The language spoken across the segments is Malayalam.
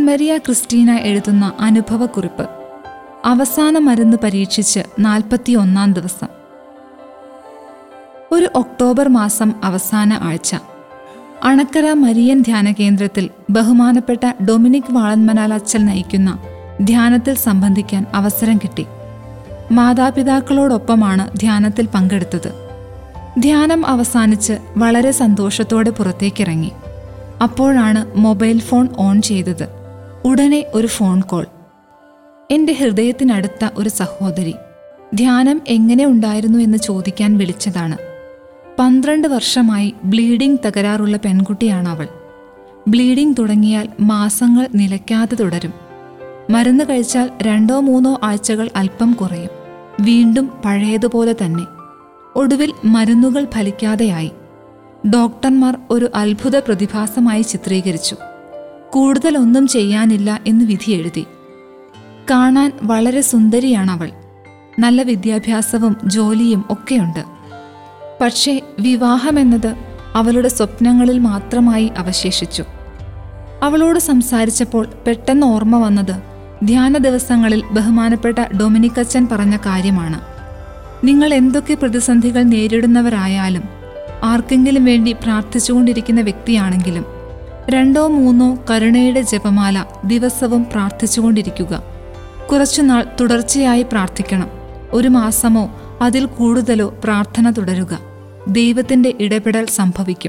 ആൻമരിയ ക്രിസ്റ്റീന എഴുതുന്ന അനുഭവക്കുറിപ്പ് അവസാന മരുന്ന് പരീക്ഷിച്ച് നാൽപ്പത്തി ഒന്നാം ദിവസം ഒരു ഒക്ടോബർ മാസം അവസാന ആഴ്ച അണക്കര മരിയൻ ധ്യാന കേന്ദ്രത്തിൽ ബഹുമാനപ്പെട്ട ഡൊമിനിക് വാളന്മനാൽ അച്ചൽ നയിക്കുന്ന ധ്യാനത്തിൽ സംബന്ധിക്കാൻ അവസരം കിട്ടി മാതാപിതാക്കളോടൊപ്പമാണ് ധ്യാനത്തിൽ പങ്കെടുത്തത് ധ്യാനം അവസാനിച്ച് വളരെ സന്തോഷത്തോടെ പുറത്തേക്കിറങ്ങി അപ്പോഴാണ് മൊബൈൽ ഫോൺ ഓൺ ചെയ്തത് ഉടനെ ഒരു ഫോൺ കോൾ എന്റെ ഹൃദയത്തിനടുത്ത ഒരു സഹോദരി ധ്യാനം എങ്ങനെ ഉണ്ടായിരുന്നു എന്ന് ചോദിക്കാൻ വിളിച്ചതാണ് പന്ത്രണ്ട് വർഷമായി ബ്ലീഡിംഗ് തകരാറുള്ള പെൺകുട്ടിയാണ് അവൾ ബ്ലീഡിംഗ് തുടങ്ങിയാൽ മാസങ്ങൾ നിലയ്ക്കാതെ തുടരും മരുന്ന് കഴിച്ചാൽ രണ്ടോ മൂന്നോ ആഴ്ചകൾ അല്പം കുറയും വീണ്ടും പഴയതുപോലെ തന്നെ ഒടുവിൽ മരുന്നുകൾ ഫലിക്കാതെയായി ഡോക്ടർമാർ ഒരു അത്ഭുത പ്രതിഭാസമായി ചിത്രീകരിച്ചു കൂടുതലൊന്നും ചെയ്യാനില്ല എന്ന് വിധി എഴുതി കാണാൻ വളരെ സുന്ദരിയാണവൾ നല്ല വിദ്യാഭ്യാസവും ജോലിയും ഒക്കെയുണ്ട് പക്ഷേ വിവാഹമെന്നത് അവളുടെ സ്വപ്നങ്ങളിൽ മാത്രമായി അവശേഷിച്ചു അവളോട് സംസാരിച്ചപ്പോൾ പെട്ടെന്ന് ഓർമ്മ വന്നത് ധ്യാന ദിവസങ്ങളിൽ ബഹുമാനപ്പെട്ട ഡൊമിനിക്കച്ചൻ പറഞ്ഞ കാര്യമാണ് നിങ്ങൾ എന്തൊക്കെ പ്രതിസന്ധികൾ നേരിടുന്നവരായാലും ആർക്കെങ്കിലും വേണ്ടി പ്രാർത്ഥിച്ചുകൊണ്ടിരിക്കുന്ന വ്യക്തിയാണെങ്കിലും രണ്ടോ മൂന്നോ കരുണയുടെ ജപമാല ദിവസവും പ്രാർത്ഥിച്ചുകൊണ്ടിരിക്കുക കുറച്ചുനാൾ തുടർച്ചയായി പ്രാർത്ഥിക്കണം ഒരു മാസമോ അതിൽ കൂടുതലോ പ്രാർത്ഥന തുടരുക ദൈവത്തിന്റെ ഇടപെടൽ സംഭവിക്കും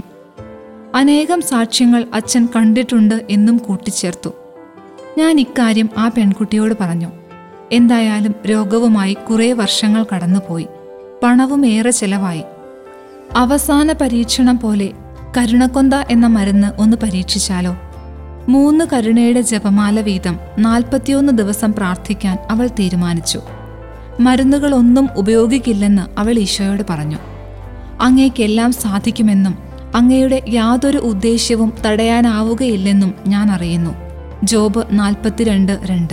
അനേകം സാക്ഷ്യങ്ങൾ അച്ഛൻ കണ്ടിട്ടുണ്ട് എന്നും കൂട്ടിച്ചേർത്തു ഞാൻ ഇക്കാര്യം ആ പെൺകുട്ടിയോട് പറഞ്ഞു എന്തായാലും രോഗവുമായി കുറേ വർഷങ്ങൾ കടന്നുപോയി പണവും ഏറെ ചെലവായി അവസാന പരീക്ഷണം പോലെ കരുണക്കൊന്ത എന്ന മരുന്ന് ഒന്ന് പരീക്ഷിച്ചാലോ മൂന്ന് കരുണയുടെ ജപമാല വീതം നാൽപ്പത്തിയൊന്ന് ദിവസം പ്രാർത്ഥിക്കാൻ അവൾ തീരുമാനിച്ചു മരുന്നുകളൊന്നും ഉപയോഗിക്കില്ലെന്ന് അവൾ ഈശോയോട് പറഞ്ഞു അങ്ങേക്കെല്ലാം സാധിക്കുമെന്നും അങ്ങയുടെ യാതൊരു ഉദ്ദേശ്യവും തടയാനാവുകയില്ലെന്നും ഞാൻ അറിയുന്നു ജോബ് നാൽപ്പത്തിരണ്ട് രണ്ട്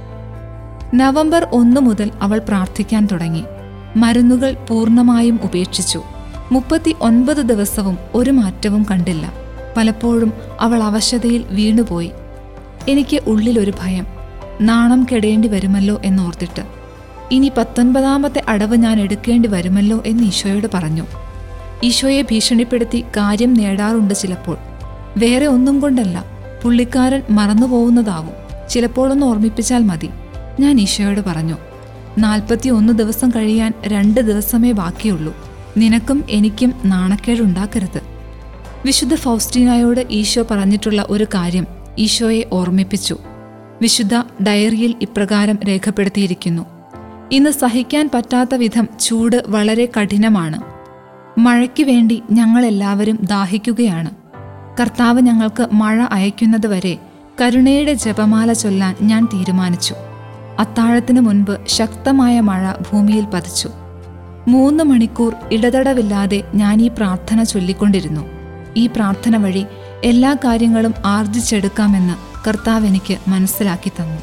നവംബർ ഒന്ന് മുതൽ അവൾ പ്രാർത്ഥിക്കാൻ തുടങ്ങി മരുന്നുകൾ പൂർണ്ണമായും ഉപേക്ഷിച്ചു മുപ്പത്തി ഒൻപത് ദിവസവും ഒരു മാറ്റവും കണ്ടില്ല പലപ്പോഴും അവൾ അവശതയിൽ വീണുപോയി എനിക്ക് ഉള്ളിലൊരു ഭയം നാണം കെടേണ്ടി വരുമല്ലോ എന്നോർത്തിട്ട് ഇനി പത്തൊൻപതാമത്തെ അടവ് ഞാൻ എടുക്കേണ്ടി വരുമല്ലോ എന്ന് ഈശോയോട് പറഞ്ഞു ഈശോയെ ഭീഷണിപ്പെടുത്തി കാര്യം നേടാറുണ്ട് ചിലപ്പോൾ വേറെ ഒന്നും കൊണ്ടല്ല പുള്ളിക്കാരൻ മറന്നുപോകുന്നതാവും ചിലപ്പോഴൊന്ന് ഓർമ്മിപ്പിച്ചാൽ മതി ഞാൻ ഈശോയോട് പറഞ്ഞു നാൽപ്പത്തി ഒന്ന് ദിവസം കഴിയാൻ രണ്ട് ദിവസമേ ബാക്കിയുള്ളൂ നിനക്കും എനിക്കും നാണക്കേടുണ്ടാക്കരുത് വിശുദ്ധ ഫൗസ്റ്റീനായോട് ഈശോ പറഞ്ഞിട്ടുള്ള ഒരു കാര്യം ഈശോയെ ഓർമ്മിപ്പിച്ചു വിശുദ്ധ ഡയറിയിൽ ഇപ്രകാരം രേഖപ്പെടുത്തിയിരിക്കുന്നു ഇന്ന് സഹിക്കാൻ പറ്റാത്ത വിധം ചൂട് വളരെ കഠിനമാണ് മഴയ്ക്ക് വേണ്ടി ഞങ്ങളെല്ലാവരും ദാഹിക്കുകയാണ് കർത്താവ് ഞങ്ങൾക്ക് മഴ അയക്കുന്നതുവരെ കരുണയുടെ ജപമാല ചൊല്ലാൻ ഞാൻ തീരുമാനിച്ചു അത്താഴത്തിനു മുൻപ് ശക്തമായ മഴ ഭൂമിയിൽ പതിച്ചു മൂന്ന് മണിക്കൂർ ഇടതടവില്ലാതെ ഞാൻ ഈ പ്രാർത്ഥന ചൊല്ലിക്കൊണ്ടിരുന്നു ഈ പ്രാർത്ഥന വഴി എല്ലാ കാര്യങ്ങളും ആർജിച്ചെടുക്കാമെന്ന് കർത്താവ് എനിക്ക് മനസ്സിലാക്കി തന്നു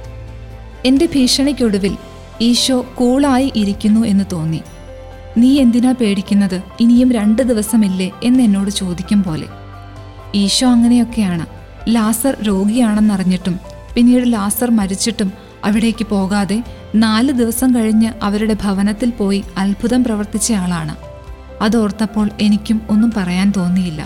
എന്റെ ഭീഷണിക്കൊടുവിൽ ഈശോ കൂളായി ഇരിക്കുന്നു എന്ന് തോന്നി നീ എന്തിനാ പേടിക്കുന്നത് ഇനിയും രണ്ട് ദിവസമില്ലേ എന്ന് എന്നോട് ചോദിക്കും പോലെ ഈശോ അങ്ങനെയൊക്കെയാണ് ലാസർ രോഗിയാണെന്നറിഞ്ഞിട്ടും പിന്നീട് ലാസർ മരിച്ചിട്ടും അവിടേക്ക് പോകാതെ നാല് ദിവസം കഴിഞ്ഞ് അവരുടെ ഭവനത്തിൽ പോയി അത്ഭുതം പ്രവർത്തിച്ച ആളാണ് അതോർത്തപ്പോൾ എനിക്കും ഒന്നും പറയാൻ തോന്നിയില്ല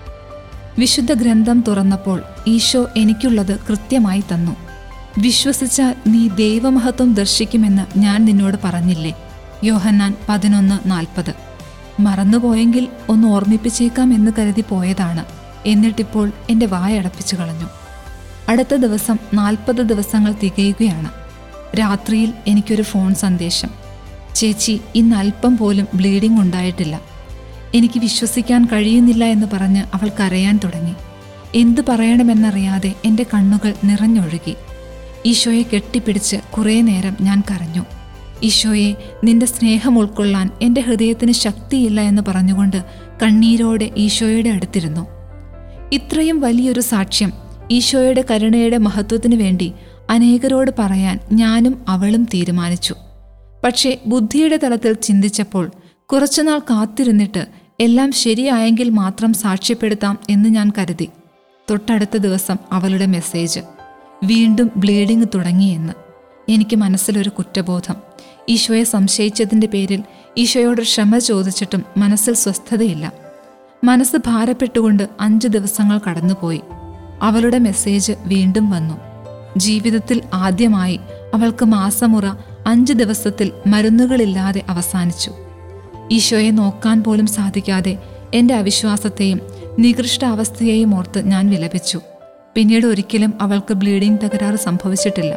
വിശുദ്ധ ഗ്രന്ഥം തുറന്നപ്പോൾ ഈശോ എനിക്കുള്ളത് കൃത്യമായി തന്നു വിശ്വസിച്ചാൽ നീ ദൈവമഹത്വം ദർശിക്കുമെന്ന് ഞാൻ നിന്നോട് പറഞ്ഞില്ലേ യോഹന്നാൻ പതിനൊന്ന് നാൽപ്പത് മറന്നുപോയെങ്കിൽ ഒന്ന് ഓർമ്മിപ്പിച്ചേക്കാം എന്ന് കരുതി പോയതാണ് എന്നിട്ടിപ്പോൾ എൻ്റെ വായടപ്പിച്ചു കളഞ്ഞു അടുത്ത ദിവസം നാൽപ്പത് ദിവസങ്ങൾ തികയുകയാണ് രാത്രിയിൽ എനിക്കൊരു ഫോൺ സന്ദേശം ചേച്ചി ഇന്ന് അല്പം പോലും ബ്ലീഡിംഗ് ഉണ്ടായിട്ടില്ല എനിക്ക് വിശ്വസിക്കാൻ കഴിയുന്നില്ല എന്ന് പറഞ്ഞ് അവൾ കരയാൻ തുടങ്ങി എന്തു പറയണമെന്നറിയാതെ എൻ്റെ കണ്ണുകൾ നിറഞ്ഞൊഴുകി ഈശോയെ കെട്ടിപ്പിടിച്ച് കുറേ നേരം ഞാൻ കരഞ്ഞു ഈശോയെ നിന്റെ സ്നേഹം ഉൾക്കൊള്ളാൻ എൻ്റെ ഹൃദയത്തിന് ശക്തിയില്ല എന്ന് പറഞ്ഞുകൊണ്ട് കണ്ണീരോടെ ഈശോയുടെ അടുത്തിരുന്നു ഇത്രയും വലിയൊരു സാക്ഷ്യം ഈശോയുടെ കരുണയുടെ മഹത്വത്തിനു വേണ്ടി അനേകരോട് പറയാൻ ഞാനും അവളും തീരുമാനിച്ചു പക്ഷേ ബുദ്ധിയുടെ തലത്തിൽ ചിന്തിച്ചപ്പോൾ കുറച്ചുനാൾ കാത്തിരുന്നിട്ട് എല്ലാം ശരിയായെങ്കിൽ മാത്രം സാക്ഷ്യപ്പെടുത്താം എന്ന് ഞാൻ കരുതി തൊട്ടടുത്ത ദിവസം അവളുടെ മെസ്സേജ് വീണ്ടും ബ്ലീഡിങ് തുടങ്ങിയെന്ന് എനിക്ക് മനസ്സിലൊരു കുറ്റബോധം ഈശോയെ സംശയിച്ചതിൻ്റെ പേരിൽ ഈശോയോട് ക്ഷമ ചോദിച്ചിട്ടും മനസ്സിൽ സ്വസ്ഥതയില്ല മനസ്സ് ഭാരപ്പെട്ടുകൊണ്ട് അഞ്ചു ദിവസങ്ങൾ കടന്നുപോയി അവളുടെ മെസ്സേജ് വീണ്ടും വന്നു ജീവിതത്തിൽ ആദ്യമായി അവൾക്ക് മാസമുറ അഞ്ച് ദിവസത്തിൽ മരുന്നുകളില്ലാതെ അവസാനിച്ചു ഈശോയെ നോക്കാൻ പോലും സാധിക്കാതെ എൻ്റെ അവിശ്വാസത്തെയും നികൃഷ്ട അവസ്ഥയെയും ഓർത്ത് ഞാൻ വിലപിച്ചു പിന്നീട് ഒരിക്കലും അവൾക്ക് ബ്ലീഡിംഗ് തകരാറ് സംഭവിച്ചിട്ടില്ല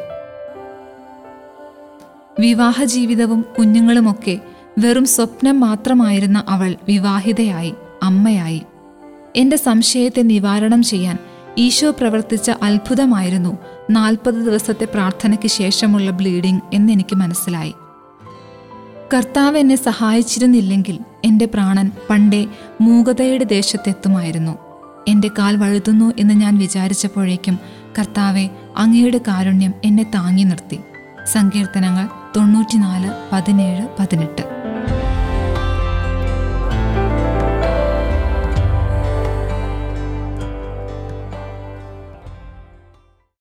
വിവാഹ ജീവിതവും കുഞ്ഞുങ്ങളുമൊക്കെ വെറും സ്വപ്നം മാത്രമായിരുന്ന അവൾ വിവാഹിതയായി അമ്മയായി എന്റെ സംശയത്തെ നിവാരണം ചെയ്യാൻ ഈശോ പ്രവർത്തിച്ച അത്ഭുതമായിരുന്നു നാൽപ്പത് ദിവസത്തെ പ്രാർത്ഥനയ്ക്ക് ശേഷമുള്ള ബ്ലീഡിംഗ് എന്നെനിക്ക് മനസ്സിലായി കർത്താവ് എന്നെ സഹായിച്ചിരുന്നില്ലെങ്കിൽ എൻ്റെ പ്രാണൻ പണ്ടേ മൂകതയുടെ ദേശത്തെത്തുമായിരുന്നു എൻ്റെ കാൽ വഴുതുന്നു എന്ന് ഞാൻ വിചാരിച്ചപ്പോഴേക്കും കർത്താവെ അങ്ങയുടെ കാരുണ്യം എന്നെ താങ്ങി നിർത്തി സങ്കീർത്തനങ്ങൾ തൊണ്ണൂറ്റിനാല് പതിനേഴ് പതിനെട്ട്